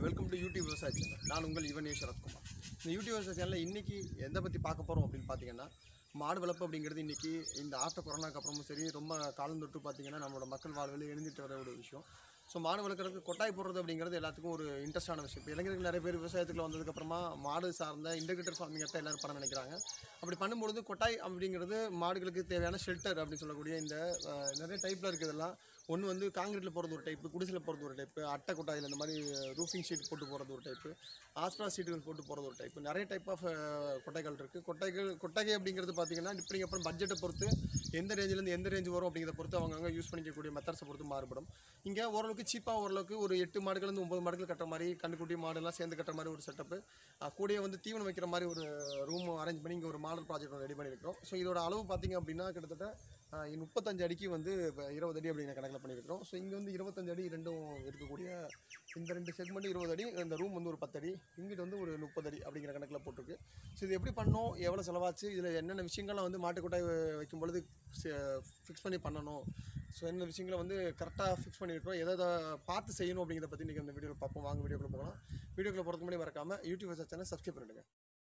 welcome to YouTube விவசாய channel நான் உங்கள் யுவன் ஏ சரத்குமார் இந்த யூடியூப் விவசாய சேனலில் இன்றைக்கி எதை பற்றி பார்க்க போகிறோம் அப்படின்னு பார்த்தீங்கன்னா மாடு வளர்ப்பு அப்படிங்கிறது இன்றைக்கி இந்த ஆஃப்டர் கொரோனாக்கு அப்புறமும் சரி ரொம்ப காலம் தொட்டு பார்த்தீங்கன்னா நம்மளோட மக்கள் வாழ்வில் எழுந்துட்டு வர ஒரு விஷயம் ஸோ மாடு வளர்க்குறதுக்கு கொட்டாய் போடுறது அப்படிங்கிறது எல்லாத்துக்கும் ஒரு இன்ட்ரெஸ்டான விஷயம் இப்போ இளைஞர்கள் நிறைய பேர் விவசாயத்துக்குள்ள வந்ததுக்கப்புறமா மாடு சார்ந்த இன்டகிரேட்டர் ஃபார்மிங் தான் எல்லாரும் பண்ண நினைக்கிறாங்க அப்படி பண்ணும்பொழுது கொட்டாய் அப்படிங்கிறது மாடுகளுக்கு தேவையான ஷெல்டர் அப்படின்னு சொல்லக்கூடிய இந்த அஹ், நிறைய டைப்பில் இருக்கிறதெல்லாம் ஒன்று வந்து காங்கிரீட்டில் போகிறது ஒரு டைப்பு குடிசில் போகிறது ஒரு டைப்பு அட்டை கொட்டாயில் இந்த மாதிரி ரூஃபிங் ஷீட் போட்டு போகிறது ஒரு டைப்பு ஆஸ்ட்ரா ஷீட்டுகள் போட்டு போகிறது ஒரு டைப்பு நிறைய டைப் ஆஃப் கொட்டைகள் இருக்குது கொட்டைகள் கொட்டகை அப்படிங்கிறது பார்த்தீங்கன்னா இப்படி அப்புறம் பட்ஜெட்டை பொறுத்து எந்த ரேஞ்சிலேருந்து எந்த ரேஞ்ச் வரும் அப்படிங்கிறத பொறுத்து அவங்கவுங்க யூஸ் பண்ணிக்கக்கூடிய மெத்தட்ஸை பொறுத்து மாறுபடும் இங்கே ஓரளவுக்கு சீப்பாக ஓரளவுக்கு ஒரு எட்டு மாடுகள்லேருந்து ஒம்பது மாடுகள் கட்டுற மாதிரி கண்ணுக்குட்டி மாடுலாம் சேர்ந்து கட்டுற மாதிரி ஒரு செட்டப்பு கூடயே வந்து தீவனம் வைக்கிற மாதிரி ஒரு ரூம் அரேஞ்ச் பண்ணி இங்கே ஒரு மாடல் ப்ராஜெக்ட் ரெடி பண்ணியிருக்கிறோம் ஸோ இதோட அளவு பார்த்தீங்க அப்படின்னா கிட்டத்தட்ட ஆஹ், இ- முப்பத்தஞ்சு அடிக்கு வந்து இப்போ இருபது அடி அப்படிங்கிற கணக்கில் பண்ணியிருக்கிறோம் ஸோ இங்கே வந்து இருபத்தஞ்சு அடி ரெண்டும் இருக்கக்கூடிய இந்த ரெண்டு செக்மெண்ட் இருபது அடி இந்த ரூம் வந்து ஒரு பத்து அடி இங்கிட்டு வந்து ஒரு முப்பது அடி அப்படிங்கிற கணக்கில் போட்டிருக்கு ஸோ இது எப்படி பண்ணோம் எவ்வளோ செலவாச்சு இதில் என்னென்ன விஷயங்கள்லாம் வந்து மாட்டுக்கொட்டாய் வ- வைக்கும் பொழுது ஃபிக்ஸ் பண்ணி பண்ணணும் ஸோ என்ன விஷயங்களை வந்து கரெக்டாக ஃபிக்ஸ் பண்ணியிருக்கோம் எதை எதை பார்த்து செய்யணும் அப்படிங்கிறத பற்றி இன்றைக்கி அந்த வீடியோவில் பார்ப்போம் வாங்க வீடியோக்குள்ள போகலாம் வீடியோக்குள்ள போகிறதுக்கு முன்னாடி மறக்காமல் யூடியூப் சேனல் சப்ஸ்கிரைப் பண்ணிடுங்க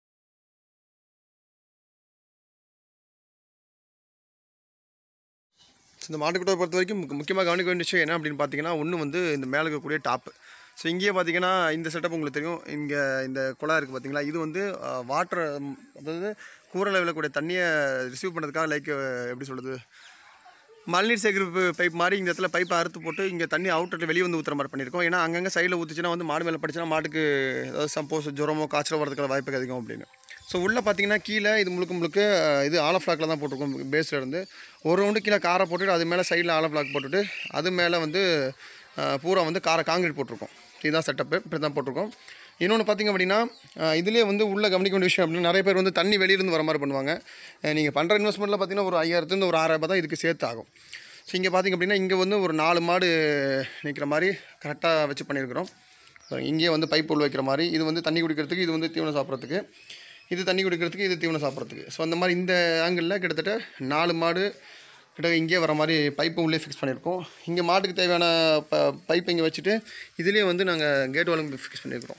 ஸோ இந்த மாட்டுக்குட்டை பொறுத்த வரைக்கும் முக்க- முக்கியமாக கவனிக்க வேண்டிய விஷயம் என்ன அப்படின்னு பார்த்தீங்கன்னா ஒன்று வந்து இந்த மேலே இருக்கக்கூடிய டாப்பு ஸோ இங்கேயே பார்த்தீங்கன்னா இந்த செட்டப் உங்களுக்கு தெரியும் இங்கே இந்த குழா இருக்குது பார்த்தீங்களா இது வந்து வாட்டர் அதாவது கூரையில் விழக்கூடிய தண்ணியை ரிசீவ் பண்ணுறதுக்காக லைக் எப்படி சொல்கிறது மழைநீர் சேகரிப்பு பைப் மாதிரி இந்த இடத்துல பைப்பை அறுத்து போட்டு இங்கே தண்ணி அவுட்டரில் வெளியே வந்து ஊற்றுற மாதிரி பண்ணியிருக்கோம் ஏன்னா அங்கங்கே சைடில் ஊற்றுச்சுன்னா வந்து மாடு மேலே படிச்சுன்னா மாட்டுக்கு ஏதாவது சப்போஸ் ஜுரமோ காய்ச்சல் வரதுக்கான வாய்ப்பு அதிகம் அப்படின்னு ஸோ உள்ளே பார்த்தீங்கன்னா கீழே இது முழுக்க முழுக்க அஹ், இது ஆலோ ஃப்ளாக்கில் தான் போட்டிருக்கோம் பேஸில் இருந்து ஒரு ரவுண்டு கீழே காரை போட்டுட்டு அது மேலே சைடில் ஆலோ ஃப்ளாக் போட்டுட்டு அது மேலே வந்து அஹ், பூரா வந்து காரை காங்கிரீட் போட்டிருக்கோம் இதுதான் செட்டப்பு இப்படி தான் போட்டிருக்கோம் இன்னொன்று பார்த்திங்க அப்படின்னா அஹ், இதுலேயே வந்து உள்ள கவனிக்க வேண்டிய விஷயம் அப்படின்னா நிறைய பேர் வந்து தண்ணி வெளியிருந்து வர மாதிரி பண்ணுவாங்க நீங்கள் பண்ணுற இன்வெஸ்ட்மெண்ட்டில் பார்த்தீங்கன்னா ஒரு ஐயாயிரத்துலேருந்து ஒரு ஆறாயிரம் தான் இதுக்கு சேர்த்து ஆகும் ஸோ இங்கே பார்த்திங்க அப்படின்னா இங்கே வந்து ஒரு நாலு மாடு நிற்கிற மாதிரி கரெக்டாக வச்சு பண்ணியிருக்கிறோம் இங்கேயே வந்து பைப் உள்ள வைக்கிற மாதிரி இது வந்து தண்ணி குடிக்கிறதுக்கு இது வந்து தீவனம் சாப்பிட்றதுக்கு இது தண்ணி குடிக்கிறதுக்கு இது தீவனம் சாப்பிட்றதுக்கு ஸோ அந்த மாதிரி இந்த ஆங்கிளில் கிட்டத்தட்ட நாலு மாடு கிட்ட இங்கே வர மாதிரி பைப்பு உள்ளே ஃபிக்ஸ் பண்ணியிருக்கோம் இங்கே மாட்டுக்கு தேவையான ப பைப் இங்கே வச்சுட்டு இதுலேயே வந்து நாங்கள் கேட் வாலுக்கு ஃபிக்ஸ் பண்ணியிருக்கிறோம்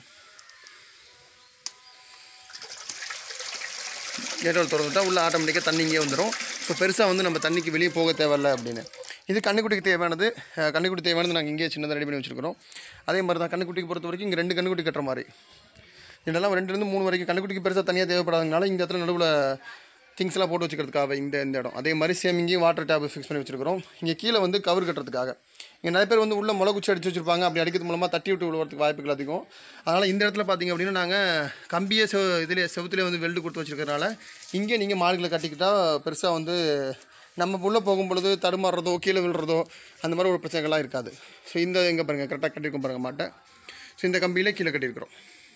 கேட் வால் திறந்துட்டா உள்ள ஆட்டோமேட்டிக்காக தண்ணி இங்கே வந்துடும் ஸோ பெருசாக வந்து நம்ம தண்ணிக்கு வெளியே போக தேவையில்ல அப்படின்னு இது கண்ணுக்குட்டிக்கு தேவையானது அஹ், கண்ணுக்குட்டி தேவையானது நாங்கள் இங்கேயே சின்னதாக ரெடி பண்ணி வச்சுருக்கிறோம் அதே மாதிரி தான் கண்ணுக்குட்டிக்கு பொறுத்த வரைக்கும் இங்கே ரெண்டு கண்ணுக்குட்டி கட்டுற மாதிரி இதெல்லாம் ரெண்டுலேருந்து மூணு வரைக்கும் கண்ணுக்குட்டிக்கு பெருசாக தனியாக தேவைப்படாதனால இந்த இடத்துல நடுவில் திங்ஸ்லாம் போட்டு வச்சுக்கிறதுக்காக இந்த இந்த இடம் அதே மாதிரி சேம் இங்கேயும் வாட்டர் டேப் ஃபிக்ஸ் பண்ணி வச்சுருக்கிறோம் இங்கே கீழே வந்து கவர் கட்டுறதுக்காக இங்கே நிறைய பேர் வந்து உள்ள முளை குச்சி அடிச்சு வச்சிருப்பாங்க அப்படி அடிக்கிறது மூலமாக தட்டி விட்டு விழுவறதுக்கு வாய்ப்புகள் அதிகம் அதனால் இந்த இடத்துல பார்த்தீங்க அப்படின்னா நாங்கள் கம்பியே செவ இதிலே செவத்துலேயே வந்து வெல்டு கொடுத்து வச்சிருக்கறனால இங்கே நீங்கள் மாடுகளை கட்டிக்கிட்டா பெருசாக வந்து நம்ம உள்ளே போகும் பொழுது தடுமாறுறதோ கீழே விழுறதோ அந்த மாதிரி ஒரு பிரச்சனைகள்லாம் இருக்காது ஸோ இந்த எங்கே பாருங்கள் கரெக்டாக கட்டியிருக்கோம் பாருங்கள் மாட்டை ஸோ இந்த கம்பியிலே கீழே கட்டியிருக்கிறோம்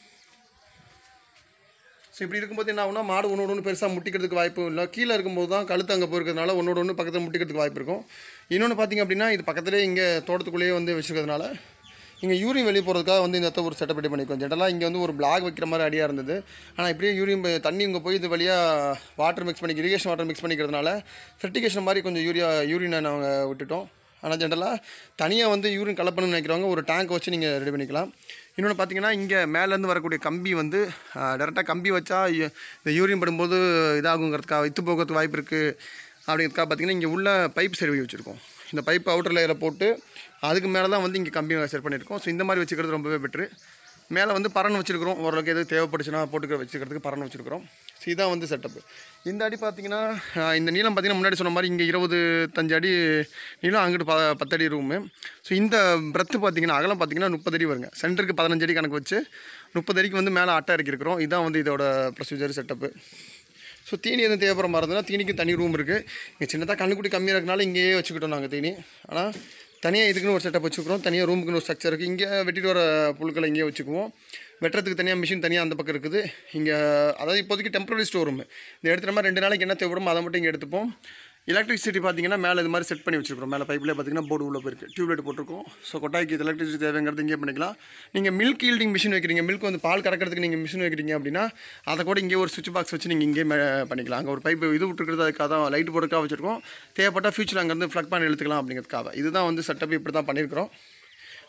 ஸோ இப்படி இருக்கும்போது என்ன ஆகும்னா மாடு ஒன்றோட ஒன்று பெருசாக முட்டிக்கிறதுக்கு வாய்ப்பு இல்லை கீழே இருக்கும்போது தான் கழுத்து அங்கே போயிருக்கிறதுனால ஒன்றோட ஒன்று பக்கத்தில் முட்டிக்கிறதுக்கு வாய்ப்பு இருக்கும் இன்னொன்று பார்த்திங்க அப்படின்னா இது பக்கத்துலேயே இங்கே தோட்டத்துக்குள்ளேயே வந்து வச்சுருக்கிறதுனால இங்கே யூரின் வெளியே போகிறதுக்காக வந்து இந்த இடத்த ஒரு செட்டப் ரெடி பண்ணிக்கோம் ஜென்ரலாக இங்கே வந்து ஒரு பிளாக் வைக்கிற மாதிரி ஐடியா இருந்தது ஆனால் இப்படியே யூரின் ப- தண்ணி இங்கே போய் இது வழியாக வாட்டர் மிக்ஸ் பண்ணி இரிகேஷன் வாட்டர் மிக்ஸ் பண்ணிக்கிறதுனால ஃபெர்டிகேஷன் மாதிரி கொஞ்சம் யூரியா யூரினை நாங்கள் விட்டுட்டோம் ஆனால் ஜென்ரலாக தனியாக வந்து யூரின் கலப்பணும்னு நினைக்கிறவங்க ஒரு டேங்க் வச்சு நீங்கள் ரெடி பண்ணிக்கலாம் இன்னொன்று பார்த்தீங்கன்னா இங்கே மேலேருந்து வரக்கூடிய கம்பி வந்து டேரெக்டாக கம்பி வச்சா இ- இந்த யூரின் படும்போது இதாகுங்கிறதுக்காக வித்து போகிறதுக்கு வாய்ப்பு இருக்குது அப்படிங்கிறதுக்காக பார்த்தீங்கன்னா இங்கே உள்ள பைப் செருவி வச்சுருக்கோம் இந்த பைப் அவுட்டர் லேயரில் போட்டு அதுக்கு மேலே தான் வந்து இங்கே கம்பி செட் பண்ணியிருக்கோம் ஸோ இந்த மாதிரி வச்சுக்கிறது ரொம்பவே பெட்ரு மேலே வந்து பறன் வச்சுருக்கிறோம் ஓரளவுக்கு எது தேவைப்பட்டுச்சுன்னா போட்டுக்க வச்சுக்கிறதுக்கு பறன் வச்சுருக்கிறோம் ஸோ இதான் வந்து செட்டப்பு இந்த அடி பார்த்தீங்கன்னா ஆஹ் இந்த நீளம் பார்த்தீங்கன்னா முன்னாடி சொன்ன மாதிரி இங்கே இருபத்தஞ்சு அடி நீளம் அங்கிட்டு ப பத்தடி ரூமு ஸோ இந்த பிரத்து பார்த்தீங்கன்னா அகலம் பார்த்தீங்கன்னா முப்பது அடி வருங்க சென்டருக்கு பதினஞ்சு அடி கணக்கு வச்சு முப்பது அடிக்கு வந்து மேலே அட்டை இறக்கிருக்கிறோம் இதான் வந்து இதோட ப்ரொசீஜர் செட்டப்பு ஸோ தீனி எதுவும் தேவைப்படுற மாதிரி இருந்ததுன்னா தீனிக்கு தனி ரூம் இருக்குது இங்கே சின்னதாக கண்ணுக்குட்டி கம்மியாக இருக்கனால இங்கேயே வச்சுக்கிட்டோம் நாங்கள் தீனி ஆனால் தனியாக இதுக்குன்னு ஒரு செட்டப் வச்சுக்கிறோம் தனியாக ரூமுக்குன்னு ஒரு ஸ்ட்ரக்சர் இருக்குது இங்கே வெட்டிட்டு வர புழுக்களை இங்கேயே வச்சுக்குவோம் வெட்டுறதுக்கு தனியாக மிஷின் தனியாக அந்த பக்கம் இருக்குது இங்கே அதாவது இப்போதைக்கு டெம்பரரி ஸ்டோர் ரூம் இந்த இடத்துல மாதிரி ரெண்டு நாளைக்கு என்ன தேவைப்படுமோ அதை மட்டும் இங்கே எடுத்துப்போம் எலக்ட்ரிசிட்டி பார்த்தீங்கன்னா மேலே இது மாதிரி செட் பண்ணி வச்சிருக்கிறோம் மேலே பைப்லேயே பார்த்தீங்கன்னா போர்டு உள்ள போயிருக்கு டியூப்லைட் போட்டிருக்கோம் ஸோ கொட்டாய்க்கு இது எலக்ட்ரிசிட்டி தேவைங்கிறது இங்கே பண்ணிக்கலாம் நீங்கள் மில்க் ஈல்டிங் மிஷின் வைக்கிறீங்க மில்க் வந்து பால் கறக்கிறதுக்கு நீங்கள் மிஷின் வைக்கிறீங்க அப்படின்னா அதை கூட இங்கே ஒரு சுவிட்ச் பாக்ஸ் வச்சு நீங்கள் இங்கே பண்ணிக்கலாம் அங்கே ஒரு பைப் இது விட்டுருக்கிறது அதுக்காக தான் லைட் போடுறதுக்காக வச்சுருக்கோம் தேவைப்பட்டால் ஃபியூச்சர் அங்கேருந்து ஃப்ளக் பண்ணி எடுத்துக்கலாம் அப்படிங்கிறதுக்காக இதுதான் வந்து செட்டப் இப்படி தான் பண்ணியிருக்கிறோம்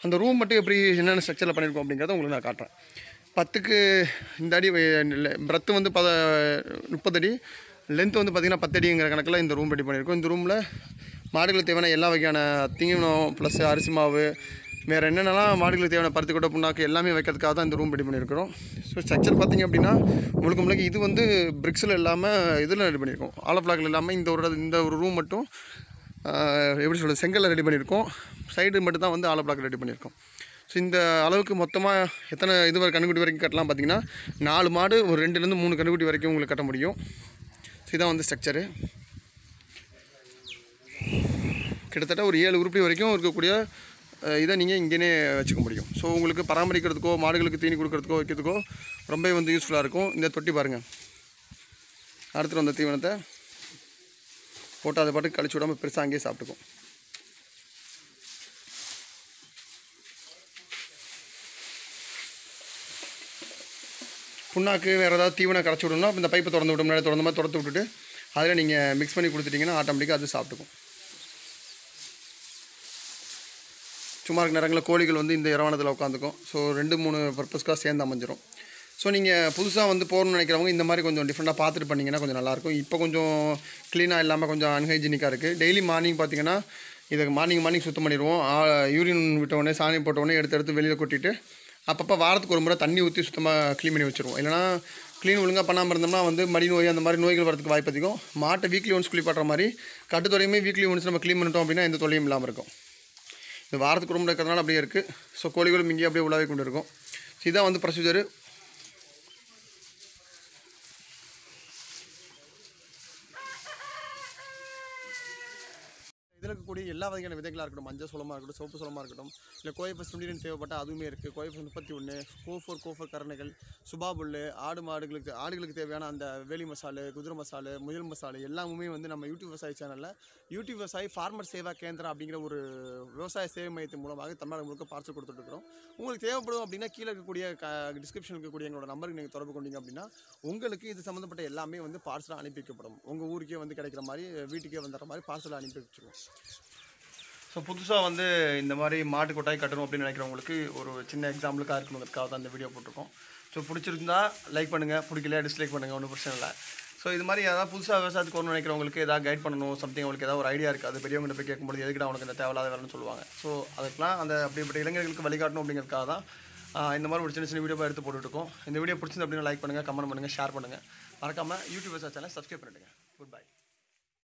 அந்த ரூம் மட்டும் எப்படி என்னென்ன ஸ்ட்ரக்சரில் பண்ணியிருக்கோம் அப்படிங்கிறத உங்களுக்கு நான் காட்டுறேன் பத்துக்கு இந்த அடி பிரத்து வந்து பத முப்பத்தடி லென்த் வந்து பார்த்திங்கன்னா பத்தடிங்கிற கணக்கில் இந்த ரூம் ரெடி பண்ணியிருக்கோம் இந்த ரூமில் மாடுகளுக்கு தேவையான எல்லா வகையான தீவனம் ப்ளஸ் அரிசி மாவு வேறு என்னென்னலாம் மாடுகளுக்கு தேவையான பருத்தி கொட்டை புண்ணாக்கு எல்லாமே வைக்கிறதுக்காக தான் இந்த ரூம் ரெடி பண்ணியிருக்கிறோம் ஸோ ஸ்ட்ரக்சர் பார்த்திங்க அப்படின்னா முழுக்க முழுக்க இது வந்து பிரிக்ஸில் இல்லாமல் இதில் ரெடி பண்ணியிருக்கோம் ஆலோப்ளாக்கில் இல்லாமல் இந்த ஒரு இந்த ஒரு ரூம் மட்டும் ஆஹ், எப்படி சொல்கிறது செங்கல்ல ரெடி பண்ணியிருக்கோம் சைடு மட்டும் தான் வந்து ஆலோப்ளாக் ரெடி பண்ணியிருக்கோம் ஸோ இந்த அளவுக்கு மொத்தமாக எத்தனை இது வரை கண்ணுக்குட்டி வரைக்கும் கட்டலாம் பார்த்தீங்கன்னா நாலு மாடு ஒரு ரெண்டுலேருந்து மூணு கண்ணுக்குட்டி வரைக்கும் உங்களுக்கு கட்ட முடியும் ஸோ இதான் வந்து ஸ்ட்ரக்சரு கிட்டத்தட்ட ஒரு ஏழு உருப்படி வரைக்கும் இருக்கக்கூடிய அஹ், இதை நீங்கள் இங்கேனே வச்சுக்க முடியும் ஸோ உங்களுக்கு பராமரிக்கிறதுக்கோ மாடுகளுக்கு தீனி கொடுக்கறதுக்கோ வைக்கிறதுக்கோ ரொம்ப வந்து யூஸ்ஃபுல்லாக இருக்கும் இந்த தொட்டி பாருங்கள் அடுத்துட்டு வந்த தீவனத்தை போட்டு அதை பாட்டுக்கு கழிச்சு விடாமல் பெருசாக அங்கேயே சாப்பிட்டுக்கும் புண்ணாக்கு வேறு ஏதாவது தீவனம் கரைச்சி விடணும்னா இந்த பைப்பை திறந்து விட்டு முன்னாடி திறந்த மாதிரி திறந்து விட்டுட்டு அதில் நீங்கள் மிக்ஸ் பண்ணி கொடுத்துட்டிங்கன்னா ஆட்டோமேட்டிக்காக அது சாப்பிட்டுக்கும் சும்மா இருக்க நேரங்களில் கோழிகள் வந்து இந்த இரவானத்தில் உட்காந்துக்கும் ஸோ ரெண்டு மூணு பர்பஸ்க்காக சேர்ந்து அமைஞ்சிரும் ஸோ நீங்கள் புதுசாக வந்து போகணும்னு நினைக்கிறவங்க இந்த மாதிரி கொஞ்சம் டிஃப்ரெண்ட்டாக பார்த்துட்டு பண்ணிங்கன்னா கொஞ்சம் நல்லாயிருக்கும் இப்போ கொஞ்சம் க்ளீனாக இல்லாமல் கொஞ்சம் அன்ஹைஜீனிக்காக இருக்குது டெய்லி மார்னிங் பார்த்தீங்கன்னா இதை மார்னிங் மார்னிங் சுத்தம் பண்ணிடுவோம் யூரின் விட்ட உடனே சாணி போட்ட உடனே எடுத்து எடுத்து வெளியில் கொட்டிட்டு அப்பப்போ வாரத்துக்கு ஒரு முறை தண்ணி ஊற்றி சுத்தமாக க்ளீன் பண்ணி வச்சுருவோம் இல்லைனா க்ளீன் ஒழுங்காக பண்ணாமல் இருந்தோம்னா வந்து மடி நோய் அந்த மாதிரி நோய்கள் வரதுக்கு வாய்ப்பு அதிகம் மாட்டை வீக்லி ஒன்ஸ் குளிப்பாட்டுற மாதிரி கட்டுத்தொலையுமே வீக்லி ஒன்ஸ் நம்ம க்ளீன் பண்ணிட்டோம் அப்படின்னா எந்த தொல்லையும் இல்லாமல் இருக்கும் இது வாரத்துக்கு ரொம்ப இருக்கிறதுனால அப்படியே இருக்குது ஸோ கோழிகளும் இங்கேயே அப்படியே உலாவி கொண்டு இருக்கும் ஸோ இதான் வந்து ப்ரொசீஜர் இதில் இருக்கக்கூடிய எல்லா வகையான விதைகளாக இருக்கட்டும் மஞ்சள் சோளமாக இருக்கட்டும் சிவப்பு சோளமாக இருக்கட்டும் இல்லை கோயப்பஸ் துண்டிலின் தேவைப்பட்ட அதுவுமே இருக்குது கோயப்பஸ் முப்பத்தி ஒன்று கோஃபோர் கோஃபோர் கரணைகள் சுபா புல்லு ஆடு மாடுகளுக்கு ஆடுகளுக்கு தேவையான அந்த வேலி மசாலு குதிரை மசாலு முயல் மசாலு எல்லாமுமே வந்து நம்ம யூடியூப் விவசாய சேனலில் யூடியூப் விவசாயி ஃபார்மர் சேவா கேந்திரா அப்படிங்கிற ஒரு விவசாய சேவை மையத்தின் மூலமாக தமிழ்நாடு முழுக்க பார்சல் கொடுத்துட்ருக்கோம் உங்களுக்கு தேவைப்படும் அப்படின்னா கீழே இருக்கக்கூடிய க டிஸ்கிரிப்ஷன் இருக்கக்கூடிய எங்களோட நம்பருக்கு நீங்கள் தொடர்பு கொண்டீங்க அப்படின்னா உங்களுக்கு இது சம்மந்தப்பட்ட எல்லாமே வந்து பார்சலாக அனுப்பி வைக்கப்படும் உங்கள் ஊருக்கே வந்து கிடைக்கிற மாதிரி வீட்டுக்கே வந்துடுற மாதிரி பார்சலாக அனுப்பி வச்சுருவோம் ஸோ புதுசாக வந்து இந்த மாதிரி மாட்டு கொட்டாய் கட்டணும் அப்படின்னு நினைக்கிறவங்களுக்கு ஒரு சின்ன எக்ஸாம்பிளுக்காக இருக்கணுங்கிறதுக்காக தான் இந்த வீடியோ போட்டிருக்கோம் ஸோ பிடிச்சிருந்தா லைக் பண்ணுங்கள் பிடிக்கல டிஸ்லைக் பண்ணுங்கள் ஒன்றும் பிரச்சனை இல்லை ஸோ இது மாதிரி ஏதாவது புதுசாக விவசாயத்துக்கு வரணும்னு நினைக்கிறவங்களுக்கு ஏதாவது கைட் பண்ணணும் சம்திங் உங்களுக்கு ஏதாவது ஒரு ஐடியா இருக்குது அது பெரியவங்க போய் கேட்கும்போது எதுக்குடா உனக்கு இந்த தேவையில்லாத வேலைன்னு சொல்லுவாங்க ஸோ அதுக்கெலாம் அந்த அப்படிப்பட்ட இளைஞர்களுக்கு வழிகாட்டணும் அப்படிங்கிறதுக்காக தான் ஆஹ் இந்த மாதிரி ஒரு சின்ன சின்ன வீடியோ எடுத்து போட்டுருக்கோம் இந்த வீடியோ பிடிச்சிருந்து அப்படின்னு லைக் பண்ணுங்கள் கமெண்ட் பண்ணுங்கள் ஷேர் பண்ணுங்கள் மறக்காமல் யூடியூப் சேனல் சப்ஸ்கிரைப் பண்ணிடுங்க குட் பை